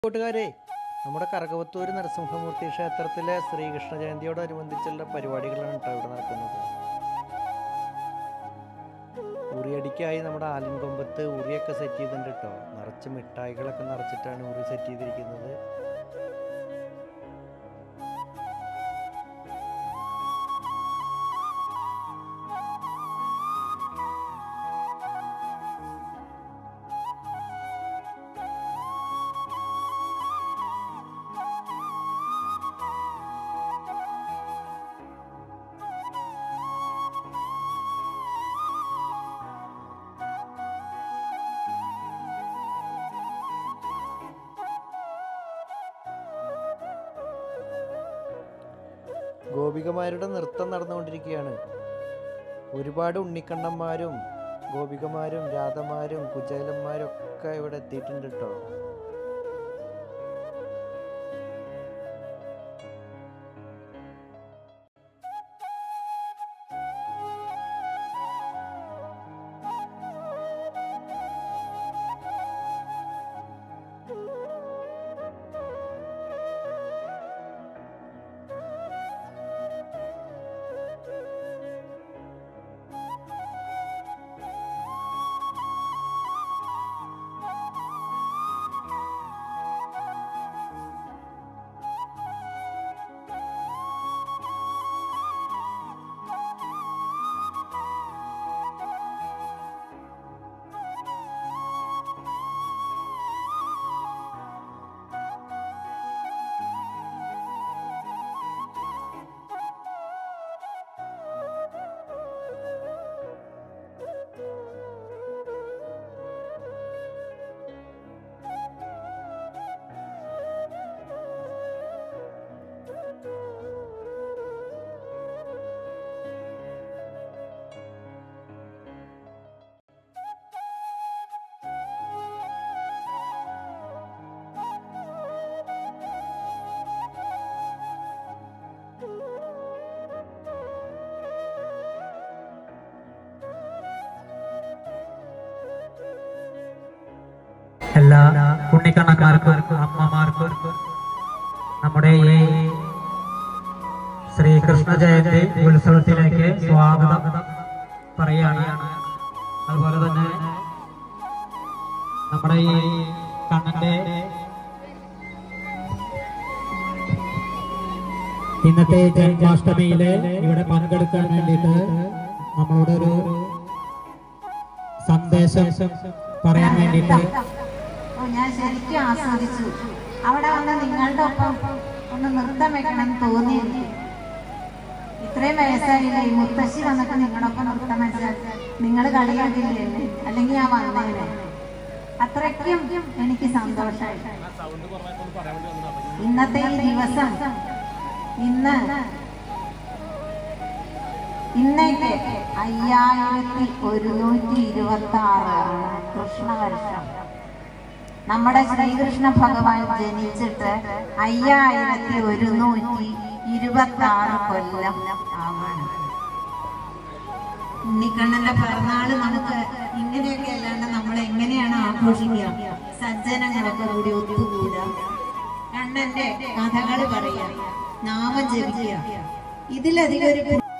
കൂട്ടുകാരെ നമ്മുടെ കറകവത്തൂർ നരസിംഹമൂർത്തി ക്ഷേത്രത്തിലെ ശ്രീകൃഷ്ണ ജയന്തിയോടനുബന്ധിച്ചുള്ള പരിപാടികളാണ് കേട്ടോ ഇവിടെ നടക്കുന്നത് ഉറിയടിക്കായി നമ്മുടെ ആലിൻകൊമ്പത്ത് ഉറിയൊക്കെ സെറ്റ് ചെയ്തിട്ടുണ്ട് കേട്ടോ നിറച്ച് മിഠായികളൊക്കെ നിറച്ചിട്ടാണ് ഉറി സെറ്റ് ചെയ്തിരിക്കുന്നത് ഗോപികമാരുടെ നൃത്തം നടന്നുകൊണ്ടിരിക്കുകയാണ് ഒരുപാട് ഉണ്ണിക്കണ്ണന്മാരും ഗോപികമാരും രാധമാരും കുചേലന്മാരും ഒക്കെ ഇവിടെ എത്തിയിട്ടുണ്ട് കേട്ടോ എല്ലാ ഉണ്ണിക്കണ്ണന്മാർക്കും അമ്മമാർക്കും നമ്മുടെ ഈ ശ്രീകൃഷ്ണ ജയന്തി ഉത്സവത്തിലേക്ക് സ്വാഗതം പറയാണ് അതുപോലെ തന്നെ നമ്മുടെ ഈ കണ്ണന്റെ ഇന്നത്തെ ജന്മാഷ്ടമിയില് ഇവിടെ പങ്കെടുക്കാൻ വേണ്ടിയിട്ട് നമ്മളോട് ഒരു സന്ദേശം പറയാൻ വേണ്ടിയിട്ട് ഓ ഞാൻ ശരിക്കും ആസ്വദിച്ചു അവിടെ വന്ന് നിങ്ങളുടെ ഒപ്പം ഒന്ന് നൃത്തം വെക്കണം തോന്നി എനിക്ക്. ഇത്രയും വയസ്സായില്ലേ ഈ മുത്തശ്ശി വന്നിട്ട് നിങ്ങളുടെ ഒപ്പം നൃത്തം വെച്ചാൽ നിങ്ങൾ കളിയാക്കില്ലേ എന്നെ? അല്ലെങ്കിൽ ഞാൻ വന്നേനെ അത്രയ്ക്കും എനിക്ക് സന്തോഷമായി ഇന്നത്തെ ഈ ദിവസം ഇന്ന് ഇന്നേക്ക് അയ്യായിരത്തി ഒരുന്നൂറ്റി ഇരുപത്തി ആറാണ് കൃഷ്ണവർഷം നമ്മുടെ ശ്രീകൃഷ്ണ ഭഗവാൻ ജനിച്ചിട്ട് അയ്യായിരത്തി ഒരുന്നൂറ്റി ഇരുപത്തി ആറ് കൊല്ലം ആവാണ് ഉണ്ണിക്കണ്ണന്റെ പിറന്നാള് നമുക്ക് ഇങ്ങനെയൊക്കെ അല്ലാണ്ട് നമ്മൾ എങ്ങനെയാണ് ആഘോഷിക്കുക സജ്ജനങ്ങളൊക്കെ കൂടി ഒത്തുകൂടുക കണ്ണന്റെ കഥകൾ പറയാ നാമം ജപിക്കുക ഇതിലധികം ഒരു